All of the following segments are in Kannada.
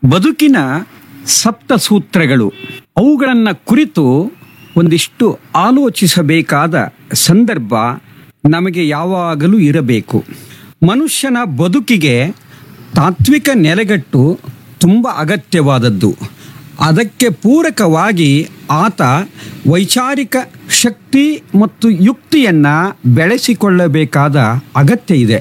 ಬದುಕಿನ ಸಪ್ತ ಸೂತ್ರಗಳು ಅವುಗಳನ್ನು ಕುರಿತು ಒಂದಿಷ್ಟು ಆಲೋಚಿಸಬೇಕಾದ ಸಂದರ್ಭ ನಮಗೆ ಯಾವಾಗಲೂ ಇರಬೇಕು ಮನುಷ್ಯನ ಬದುಕಿಗೆ ತಾತ್ವಿಕ ನೆಲೆಗಟ್ಟು ತುಂಬ ಅಗತ್ಯವಾದದ್ದು ಅದಕ್ಕೆ ಪೂರಕವಾಗಿ ಆತ ವೈಚಾರಿಕ ಶಕ್ತಿ ಮತ್ತು ಯುಕ್ತಿಯನ್ನು ಬೆಳೆಸಿಕೊಳ್ಳಬೇಕಾದ ಅಗತ್ಯ ಇದೆ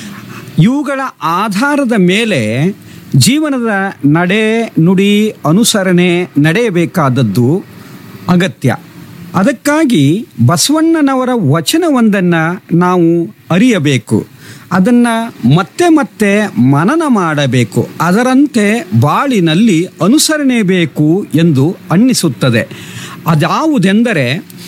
ಇವುಗಳ ಆಧಾರದ ಮೇಲೆ ಜೀವನದ ನಡೆ ನುಡಿ ಅನುಸರಣೆ ನಡೆಯಬೇಕಾದದ್ದು ಅಗತ್ಯ ಅದಕ್ಕಾಗಿ ಬಸವಣ್ಣನವರ ವಚನವೊಂದನ್ನು ನಾವು ಅರಿಯಬೇಕು ಅದನ್ನು ಮತ್ತೆ ಮತ್ತೆ ಮನನ ಮಾಡಬೇಕು ಅದರಂತೆ ಬಾಳಿನಲ್ಲಿ ಅನುಸರಣೆ ಬೇಕು ಎಂದು ಅನ್ನಿಸುತ್ತದೆ ಅದ್ಯಾವುದೆಂದರೆ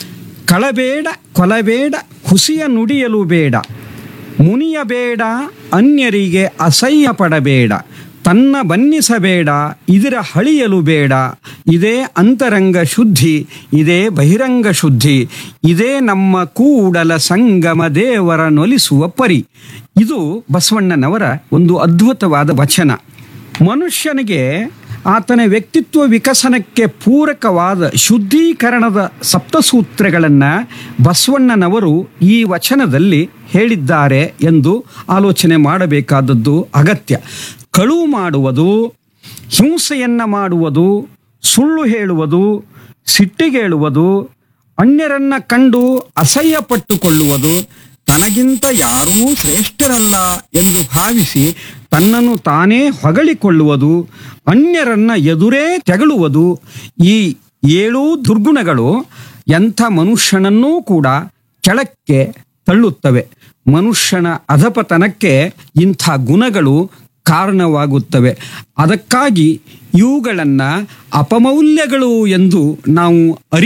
ಕಳಬೇಡ ಕೊಲಬೇಡ ಹುಸಿಯ ನುಡಿಯಲು ಬೇಡ ಮುನಿಯಬೇಡ ಅನ್ಯರಿಗೆ ಅಸಹ್ಯ ಪಡಬೇಡ ತನ್ನ ಬನ್ನಿಸಬೇಡ ಇದರ ಹಳಿಯಲು ಬೇಡ ಇದೇ ಅಂತರಂಗ ಶುದ್ಧಿ ಇದೇ ಬಹಿರಂಗ ಶುದ್ಧಿ ಇದೇ ನಮ್ಮ ಕೂಡಲ ಸಂಗಮ ದೇವರ ನೊಲಿಸುವ ಪರಿ ಇದು ಬಸವಣ್ಣನವರ ಒಂದು ಅದ್ಭುತವಾದ ವಚನ ಮನುಷ್ಯನಿಗೆ ಆತನ ವ್ಯಕ್ತಿತ್ವ ವಿಕಸನಕ್ಕೆ ಪೂರಕವಾದ ಶುದ್ಧೀಕರಣದ ಸಪ್ತಸೂತ್ರಗಳನ್ನು ಬಸವಣ್ಣನವರು ಈ ವಚನದಲ್ಲಿ ಹೇಳಿದ್ದಾರೆ ಎಂದು ಆಲೋಚನೆ ಮಾಡಬೇಕಾದದ್ದು ಅಗತ್ಯ ಕಳುವು ಮಾಡುವುದು ಹಿಂಸೆಯನ್ನು ಮಾಡುವುದು ಸುಳ್ಳು ಹೇಳುವುದು ಸಿಟ್ಟಿಗೇಳುವುದು ಅನ್ಯರನ್ನ ಕಂಡು ಅಸಹ್ಯ ಪಟ್ಟುಕೊಳ್ಳುವುದು ತನಗಿಂತ ಯಾರೂ ಶ್ರೇಷ್ಠರಲ್ಲ ಎಂದು ಭಾವಿಸಿ ತನ್ನನ್ನು ತಾನೇ ಹೊಗಳಿಕೊಳ್ಳುವುದು ಅನ್ಯರನ್ನ ಎದುರೇ ತೆಗಳುವುದು ಈ ಏಳೂ ದುರ್ಗುಣಗಳು ಎಂಥ ಮನುಷ್ಯನನ್ನೂ ಕೂಡ ಕೆಳಕ್ಕೆ ತಳ್ಳುತ್ತವೆ ಮನುಷ್ಯನ ಅಧಪತನಕ್ಕೆ ಇಂಥ ಗುಣಗಳು ಕಾರಣವಾಗುತ್ತವೆ ಅದಕ್ಕಾಗಿ ಇವುಗಳನ್ನು ಅಪಮೌಲ್ಯಗಳು ಎಂದು ನಾವು ಅರಿ